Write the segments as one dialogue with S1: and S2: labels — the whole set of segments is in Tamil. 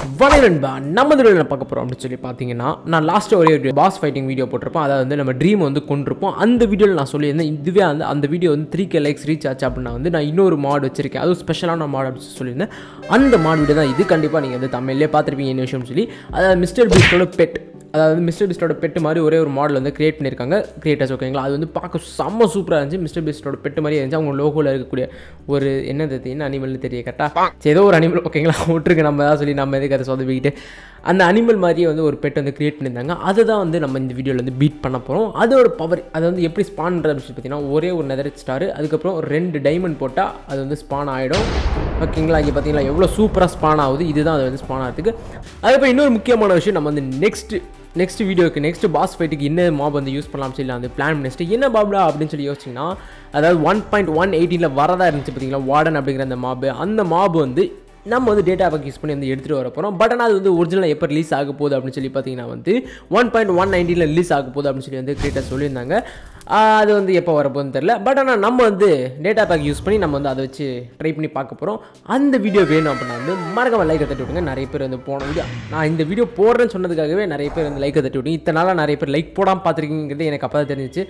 S1: வணக்கம் நண்பா நம்ம இதில் என்ன பார்க்க போகிறோம் அப்படின்னு சொல்லி பார்த்தீங்கன்னா நான் லாஸ்ட்டு ஒரே ஒரு பாஸ் ஃபைட்டிங் வீடியோ போட்டிருப்போம் அதாவது வந்து நம்ம ட்ரீம் வந்து கொண்டிருப்போம் அந்த வீடியோவில் நான் சொல்லியிருந்தேன் இதுவே அந்த அந்த வீடியோ வந்து த்ரீ கே லைக்ஸ் ரீச் ஆச்சு அப்படின்னா வந்து நான் இன்னொரு மாடு வச்சிருக்கேன் அதுவும் ஸ்பெஷலான மாடு அப்படின்னு சொல்லியிருந்தேன் அந்த மாடு வீடியோ தான் இது கண்டிப்பாக நீங்கள் வந்து தமிழ்லேயே பார்த்துருப்பீங்க என்ன விஷயம்னு சொல்லி அதாவது மிஸ்டர் பீஸ்டோட பெட் அதாவது மிஸ்டர் பிஸ்டோட பெட்டு மாதிரி ஒரே ஒரு மாடல் வந்து கிரியேட் பண்ணியிருக்காங்க கிரியேட்டர்ஸ் ஓகேங்களா அது வந்து பார்க்க செம்ம சூப்பராக இருந்துச்சு மிஸ்டர் பிஸ்டோட பெட்டு மாதிரி இருந்துச்சு அவங்க லோகோவில் இருக்கக்கூடிய ஒரு என்னது அது, என்ன அனிமல்னு தெரிய கரெக்டாக சரி ஏதோ ஒரு அனிமல் ஓகேங்களா விட்டுருக்கு நம்ம தான் சொல்லி நம்ம எதுக்கு அதை சொதப்பிக்கிட்டு அந்த அனிமல் மாதிரியே வந்து ஒரு பெட் வந்து கிரியேட் பண்ணியிருந்தாங்க அதை தான் வந்து நம்ம இந்த வீடியோவில் வந்து பீட் பண்ண போகிறோம் அதோட பவர் அது வந்து எப்படி ஸ்பான் அப்படின்னு சொல்லி பார்த்தீங்கன்னா ஒரே ஒரு நெதர் ஸ்டார் அதுக்கப்புறம் ரெண்டு டைமண்ட் போட்டால் அது வந்து ஸ்பான் ஆகிடும் ஓகேங்களா இங்கே பார்த்தீங்களா எவ்வளோ சூப்பராக ஸ்பான் ஆகுது இதுதான் அது வந்து ஸ்பான் ஆகிறதுக்கு அதுக்கப்புறம் இன்னொரு முக்கியமான விஷயம் நம்ம வந்து நெக்ஸ்ட் நெக்ஸ்ட் வீடியோக்கு நெக்ஸ்ட் பாஸ் ஃபைட்டுக்கு என்ன மாப் வந்து யூஸ் பண்ணலாம் சொல்லி நான் வந்து பிளான் பண்ணிட்டு என்ன பாப்டா அப்படின்னு சொல்லி யோசிச்சிங்கன்னா அதாவது ஒன் பாயிண்ட் ஒன் எயிட்டீனில் வரதா இருந்துச்சு பார்த்தீங்களா வார்டன் அப்படிங்கிற அந்த மாபு அந்த மாபு வந்து நம்ம வந்து டேட்டா பேக் யூஸ் பண்ணி வந்து எடுத்துகிட்டு வர போகிறோம் பட் ஆனால் அது வந்து ஒரிஜினல் எப்போ ரிலீஸ் ஆக போகுது அப்படின்னு சொல்லி பார்த்தீங்கன்னா வந்து ஒன் பாயிண்ட் ஒன் நைன்டீனில் ரிலீஸ் ஆக போகுது அப்படின்னு சொல்லி வந்து கிரியேட்டர் சொல்லியிருந்தாங்க ஆஹ் அது வந்து எப்போ வரப்போகுதுன்னு தெரில பட் ஆனால் நம்ம வந்து டேட்டா பேக் யூஸ் பண்ணி நம்ம வந்து அதை வச்சு ட்ரை பண்ணி பார்க்க போகிறோம் அந்த வீடியோ வேணும் அப்படின்னா வந்து மறக்காம லைக்கை தட்டி விட்டுங்க நிறைய பேர் வந்து போன வீடியோ நான் இந்த வீடியோ போடுறேன்னு சொன்னதுக்காகவே நிறைய பேர் வந்து லைக்கை தட்டி விட்டுங்க இத்தனை நாளாக நிறைய பேர் லைக் போடாமல் பார்த்துருக்கீங்கிறது எனக்கு அப்போ தான் தெரிஞ்சிச்சு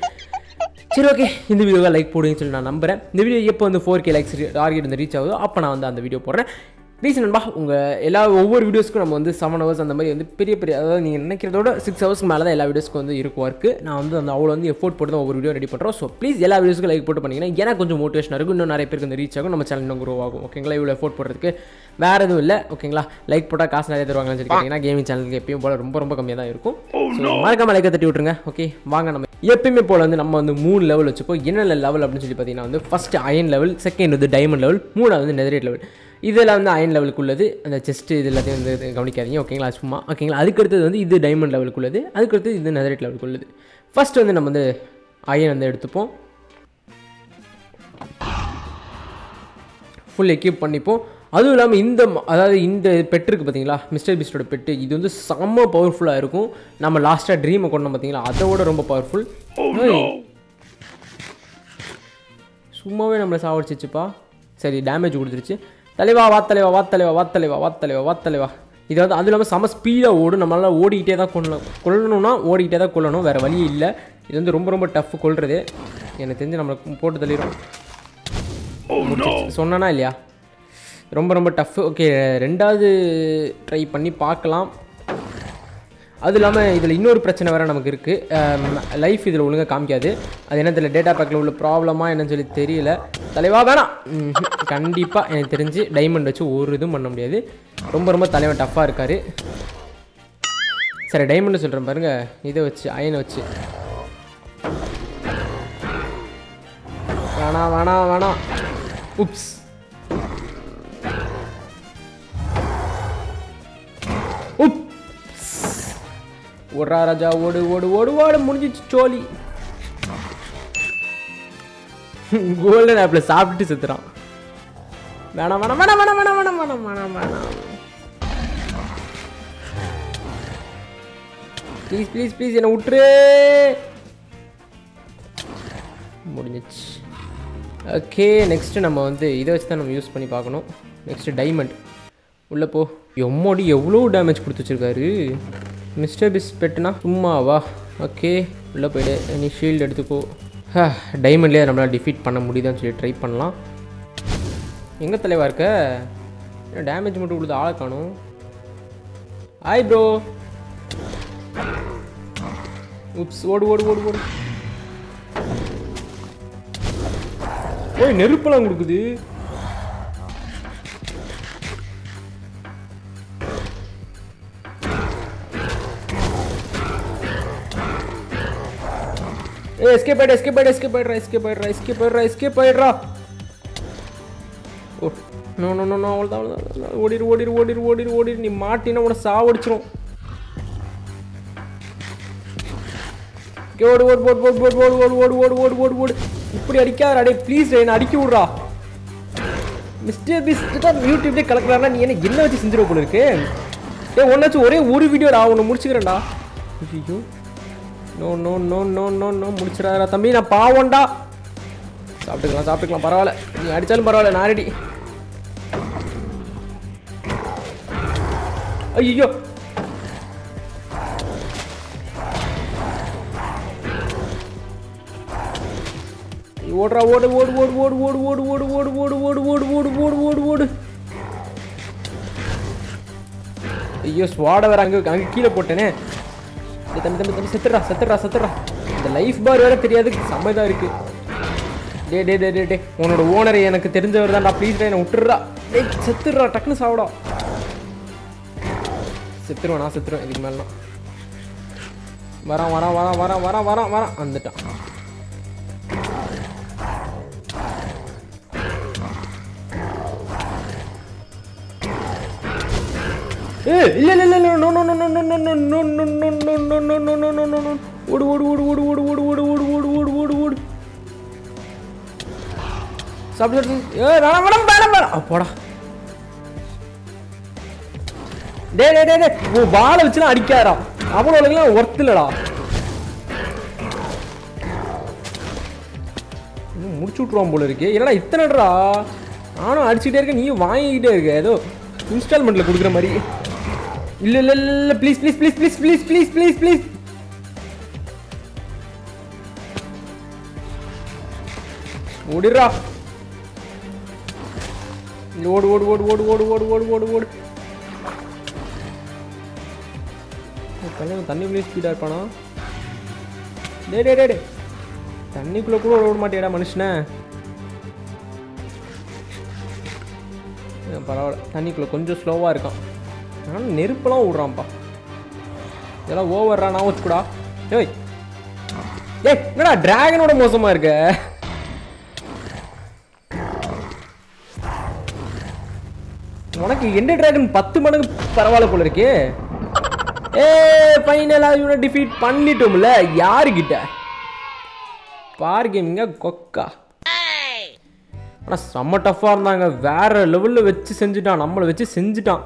S1: சரி ஓகே இந்த வீடியோவை லைக் போடுங்கன்னு சொல்லி நான் நம்புறேன் இந்த வீடியோ எப்போ வந்து ஃபோர் கே லைக்ஸ் டார்கெட் வந்து ரீச் ஆகுதோ அப்போ நான் வந்து அந்த வீடியோ போடுறேன் ப்ளீஸ் நண்பா உங்கள் எல்லா ஒவ்வொரு வீடியோஸ்க்கும் நம்ம வந்து செவன் ஹவர்ஸ் அந்த மாதிரி வந்து பெரிய பெரிய அதாவது நீங்கள் நினைக்கிறதோட சிக்ஸ் ஹவர்ஸ்க்கு மேலே தான் எல்லா வீடியோஸ்க்கும் வந்து இருக்கும் ஒர்க்கு நான் வந்து அந்த அவ்வளோ வந்து எஃபோர்ட் போட்டு தான் ஒவ்வொரு வீடியோ ரெடி பண்ணுறோம் ஸோ ப்ளீஸ் எல்லா வீடியோஸ்க்கும் லைக் போட்டு பண்ணிங்கன்னா எனக்கு கொஞ்சம் மோட்டிவேஷனாக இருக்கும் இன்னும் நிறைய பேருக்கு வந்து ரீச் ஆகும் நம்ம சேனல் இன்னும் க்ரோ ஆகும் ஓகேங்களா இவ்வளோ எஃபோர்ட் போடுறதுக்கு வேறு எதுவும் இல்லை ஓகேங்களா லைக் போட்டால் காசு நிறைய தருவாங்கன்னு சொல்லி கேட்டிங்கன்னா கேமிங் சேனலுக்கு எப்பயும் போல ரொம்ப ரொம்ப கம்மியாக தான் இருக்கும் ஸோ மறக்காம லைக்கை தட்டி விட்ருங்க ஓகே வாங்க நம்ம எப்பயுமே போல் வந்து நம்ம வந்து மூணு லெவல் வச்சுப்போம் என்னென்ன லெவல் அப்படின்னு சொல்லி பார்த்தீங்கன்னா வந்து ஃபஸ்ட் அயன் லெவல் செகண்ட் வந்து டைமண்ட் லெவல் மூணாவது வந்து நெதரேட் லெவல் இதில் வந்து அயன் லெவலுக்கு உள்ளது அந்த செஸ்ட்டு இது எல்லாத்தையும் வந்து இது கவனிக்காதீங்க ஓகேங்களா சும்மா ஓகேங்களா அதுக்கடுத்தது வந்து இது டைமண்ட் லெவலுக்கு உள்ளது அதுக்கடுத்து இது நெதரேட் லெவலுக்கு உள்ளது ஃபர்ஸ்ட் வந்து நம்ம வந்து அயன் வந்து எடுத்துப்போம் ஃபுல் எக்யூப் பண்ணிப்போம் அதுவும் இல்லாமல் இந்த ம- அதாவது இந்த பெட் இருக்குது பார்த்தீங்களா மிஸ்டர் பீஸ்டோட பெட்டு இது வந்து செம்ம பவர்ஃபுல்லாக இருக்கும் நம்ம லாஸ்ட்டாக ட்ரீமை கொண்டோம் பார்த்தீங்களா அதை விட ரொம்ப பவர்ஃபுல் சும்மாவே நம்மளை சாவடிச்சிச்சுப்பா சரி டேமேஜ் கொடுத்துருச்சு தலைவா வா தலைவா வா தலைவா வா தலைவா வா தலைவா வா தலைவா இது வந்து அதுவும் இல்லாமல் செம ஸ்பீடாக ஓடும் நம்மளால் ஓடிக்கிட்டே தான் கொள்ளணும் கொல்லணும்னா ஓடிக்கிட்டே தான் கொல்லணும் வேறு வழி இல்லை இது வந்து ரொம்ப ரொம்ப டஃப் கொள்றது எனக்கு தெரிஞ்சு நம்மளை போட்டு தள்ளிடும் சொன்னனா இல்லையா ரொம்ப ரொம்ப டஃப் ஓகே ரெண்டாவது ட்ரை பண்ணி பார்க்கலாம் அது இல்லாமல் இதில் இன்னொரு பிரச்சனை வேறு நமக்கு இருக்குது லைஃப் இதில் ஒழுங்காக காமிக்காது அது என்ன தெரியல டேட்டா பேக்கில் உள்ள ப்ராப்ளமா என்னன்னு சொல்லி தெரியல தலைவா வேணாம் கண்டிப்பாக எனக்கு தெரிஞ்சு டைமண்ட் வச்சு ஒரு இதுவும் பண்ண முடியாது ரொம்ப ரொம்ப தலைவன் டஃப்பாக இருக்கார் சரி டைமண்ட் சொல்கிறேன் பாருங்க இதை வச்சு அயனை வச்சு வேணாம் வேணாம் வேணாம் உப்ஸ் உப்ஸ் ஓடுறா ராஜா ஓடு ஓடு ஓடு ஓடு முடிஞ்சிச்சு சோலி கோல்டன் ஆப்பிள் சாப்பிட்டு செத்துறான் வேணாம் வேணாம் வேணாம் வேணாம் வேணாம் வேணாம் வேணாம் வேணாம் வேணாம் ப்ளீஸ் ப்ளீஸ் ப்ளீஸ் என்னை விட்டுரு முடிஞ்சிச்சு ஓகே நெக்ஸ்ட்டு நம்ம வந்து இதை வச்சு தான் நம்ம யூஸ் பண்ணி பார்க்கணும் நெக்ஸ்ட்டு டைமண்ட் உள்ளே போ எம்மோடி எவ்வளோ டேமேஜ் கொடுத்து வச்சிருக்காரு மிஸ்டர் பிஸ் பெட்டுனா சும்மாவா ஓகே உள்ளே போயிடு நீ ஷீல்டு எடுத்துக்கோ டைமண்ட்லேயே நம்மளால் டிஃபீட் பண்ண முடியுதான்னு சொல்லி ட்ரை பண்ணலாம் எங்கே தலைவா இருக்க டேமேஜ் மட்டும் கொடுத்து ஆளை காணும் ஹாய் ப்ரோ உப்ஸ் ஓடு ஓடு ஓடு ஓடு ஓய் நெருப்பெல்லாம் கொடுக்குது ஏ எஸ்கேப் ஆயிடு எஸ்கேப் ஆயிடு எஸ்கேப் ஆயிடுறா எஸ்கேப் ஆயிடுறா எஸ்கேப் ஆயிடுறா எஸ்கேப் ஆயிடுறா oh no no no no அவ்வளோதான் அவ்வளோதான் ஓடிரு ஓடிரு ஓடிரு ஓடிரு ஓடிரு நீ மாட்டினா உன சாவடிச்சிரும் ஓகே, ஓடு ஓடு ஓடு ஓடு ஓடு ஓடு ஓடு ஓடு ஓடு ஓடு ஓடு ஓடு இப்படி அடிக்காத அடே ப்ளீஸ் என்ன அடிக்க விட்றா மிஸ்டர் பிஸ்ட் தான் யூடியூப்லேயே கலக்குறாருனா நீ என்ன என்ன வச்சு செஞ்சிருவ போல இருக்கு ஏ ஒன்னாச்சும் ஒரே ஒரு வீடியோ நான் உன்னை முடிச்சுக்கிறேன்டா ஐயோ no no no no no no முடிச்சிடாதா தம்பி நான் பாவம்டா சாப்பிட்டுக்கலாம் சாப்பிட்டுக்கலாம் பரவாயில்ல நீ அடித்தாலும் பரவாயில்ல நான் ரெடி ஐயோ ஓடுறா ஓடு ஓடு ஓடு ஓடு ஓடு ஓடு ஓடு ஓடு ஓடு ஓடு ஓடு ஓடு ஓடு ஓடு ஓடு ஐயோ ஸ்வாட வேற அங்கே அங்கே கீழே போட்டேனே டேய் தம்பி தம்பி தம்பி செத்துடுறா செத்துடுறா செத்துடுறா இந்த லைஃப் பார் வேற தெரியாது செம்ம இதாக இருக்கு டே டே டே டே டே உன்னோட ஓனர் எனக்கு தெரிஞ்சவர் தான்டா ப்ளீஸ் என்னை விட்டுடுறா டேய் செத்துடுறா டக்குன்னு சாப்பிடா செத்துருவேன் நான் செத்துருவேன் இதுக்கு மேலாம் வரான் வரான் வரான் வரான் வரான் வரான் வரான் வந்துட்டான் ஏய் இல்ல இல்ல இல்ல no no no no no no no no no no no no no no no no no ஓடு ஓடு ஓடு ஓடு ஓடு ஓடு ஓடு ஓடு ஓடு ஓடு ஓடு ஓடு சாப்பிட்டு ஏ வேணாம் வேணாம் வேணாம் வேணாம் அப்போடா டே டே டே டே ஓ பாலை வச்சுலாம் அடிக்காரா அவ்வளோலாம் ஒர்த் இல்லடா இன்னும் முடிச்சு விட்ருவான் போல இருக்கு என்னடா இத்தனைடா நானும் அடிச்சுட்டே இருக்கேன் நீயும் வாங்கிக்கிட்டே இருக்க ஏதோ இன்ஸ்டால்மெண்ட்டில் கொடுக்குற மாதிரி இல்லை இல்லை இல்லை இல்லை please please please please please please please please ஓடிடுறா ஓடு ஓடு ஓடு ஓடு ஓடு ஓடு ஓடு ஓடு ஓடு கல்யாணம் தண்ணி உள்ளே ஸ்பீடாக இருப்பானா டே டே டே டே தண்ணிக்குள்ளே கூட ஓட மாட்டேடா மனுஷனை ஏன் பரவாயில்ல தண்ணிக்குள்ளே கொஞ்சம் ஸ்லோவாக இருக்கான் ஆனால் நெருப்பெல்லாம் விட்றான்ப்பா இதெல்லாம் ஓவர்ரா நான் வச்சுக்கூடா ஏய் ஏய் என்னடா டிராகனோட மோசமாக இருக்க உனக்கு எந்த டிராகன் பத்து மடங்கு பரவாயில்ல போல இருக்கே ஏ ஃபைனலாக இவனை டிஃபீட் பண்ணிட்டோம்ல யாருக்கிட்ட பார் கேமிங்க கொக்கா ஆனால் செம்ம டஃப்பாக இருந்தாங்க வேற லெவலில் வச்சு செஞ்சுட்டான் நம்மளை வச்சு செஞ்சுட்டான்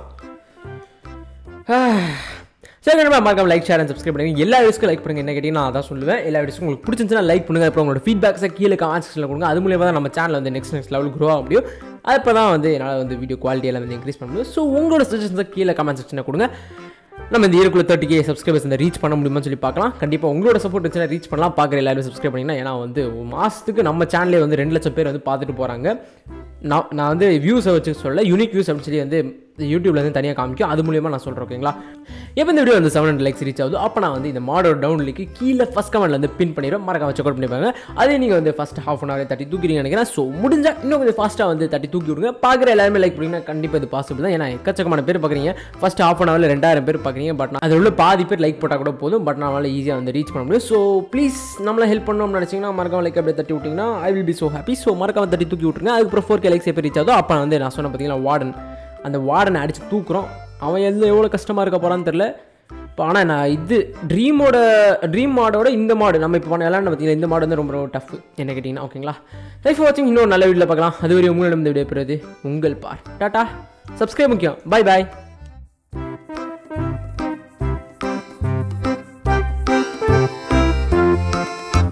S1: சரி கண்டிப்பாக மறக்காம லைக் ஷேர் அண்ட் சப்ஸ்கிரைப் பண்ணுங்க எல்லா வீடியோஸ்க்கும் லைக் பண்ணுங்க என்ன கேட்டீங்கன்னா நான் அதான் சொல்லுவேன் எல்லா வீடியோஸ்க்கும் உங்களுக்கு பிடிச்சிருந்துச்சுன்னா லைக் பண்ணுங்க அப்புறம் உங்களோட ஃபீட்பேக்ஸை கீழே கமெண்ட் செக்ஷனில் கொடுங்க அது மூலியமாக தான் நம்ம சேனல் வந்து நெக்ஸ்ட் நெக்ஸ்ட் லெவல் க்ரோ ஆக முடியும் அப்போ தான் வந்து என்னால் வந்து வீடியோ குவாலிட்டி எல்லாம் வந்து இன்க்ரீஸ் பண்ண முடியும் ஸோ உங்களோட சஜஷன்ஸை கீழே கமெண்ட் செக்ஷனில் கொடுங்க நம்ம இந்த இயர்க்குள்ள தேர்ட்டி கே சப்ஸ்கிரைபர்ஸ் இந்த ரீச் பண்ண முடியுமான்னு சொல்லி பார்க்கலாம் கண்டிப்பாக உங்களோட சப்போர்ட் இருந்துச்சுன்னா ரீச் பண்ணலாம் பார்க்குற எல்லாரும் சப்ஸ்கிரைப் பண்ணிங்கன்னா ஏன்னா வந்து ஒரு மாதத்துக்கு நம்ம சேனலே வந்து ரெண்டு லட்சம் பேர் வந்து பார்த்துட்டு போகிறாங்க நான் நான் வந்து வியூஸை வச்சு சொல்ல யூனிக் வியூஸ் அப்படின்னு சொல்லி வந்து யூடியூப்ல இருந்து தனியாக காமிக்கும் அது மூலியமாக நான் சொல்கிறேன் ஓகேங்களா எப்போ இந்த வீடியோ வந்து செவன் ஹண்ட்ரட் லைக்ஸ் ரீச் ஆகுது அப்போ நான் வந்து இந்த மாடோட டவுன் லிங்க் கீழே ஃபஸ்ட் கமெண்ட்ல வந்து பின் பண்ணிடுறோம் மறக்காம செக் அவுட் பண்ணிப்பாங்க அதே நீங்கள் வந்து ஃபஸ்ட் ஹாஃப் அன் ஹவர் தட்டி தூக்கிறீங்க நினைக்கிறேன் ஸோ முடிஞ்சா இன்னும் கொஞ்சம் ஃபாஸ்ட்டாக வந்து தட்டி தூக்கி விடுங்க பார்க்குற எல்லாருமே லைக் பண்ணிங்கன்னா கண்டிப்பாக இது பாசிபிள் தான் ஏன்னா எக்கச்சக்கமான பேர் பார்க்குறீங்க ஃபஸ்ட் ஹாஃப் அன் ஹவரில் ரெண்டாயிரம் பேர் பார்க்குறீங்க பட் அதில் உள்ள பாதி பேர் லைக் போட்டால் கூட போதும் பட் நம்மளால் ஈஸியாக வந்து ரீச் பண்ண முடியும் ஸோ ப்ளீஸ் நம்மளை ஹெல்ப் பண்ணணும்னு நினச்சிங்கன்னா மறக்காம லைக் அப்படியே தட்டி விட்டிங்கன்னா I will be so happy so மறக்காம தட்டி தூக்கி விட்டுருங்க அதுக்கப்புறம் ஃபோர் கே லைக்ஸ் எப்போ ரீச் ஆகுதோ அப்போ வந்து நான் சொன்ன பார்த்தீங்கன்னா வார்டன் அந்த வார்டனை அடித்து தூக்குறோம் அவன் எல்லாம் எவ்வளோ கஷ்டமாக இருக்க போகிறான்னு தெரில இப்போ ஆனால் நான் இது ட்ரீமோட ட்ரீம் மாடோட இந்த மாடு நம்ம இப்போ பண்ண விளாண்டு பார்த்தீங்கன்னா இந்த மாடு வந்து ரொம்ப ரொம்ப டஃப் என்ன கேட்டிங்கன்னா ஓகேங்களா லைஃப் வாட்சிங் இன்னொரு நல்ல வீடியோவில் பார்க்கலாம் அதுவரை உங்களிடம் இந்த வீடியோ பெறுவது உங்கள் பார் டாட்டா சப்ஸ்கிரைப் முக்கியம் பை பாய்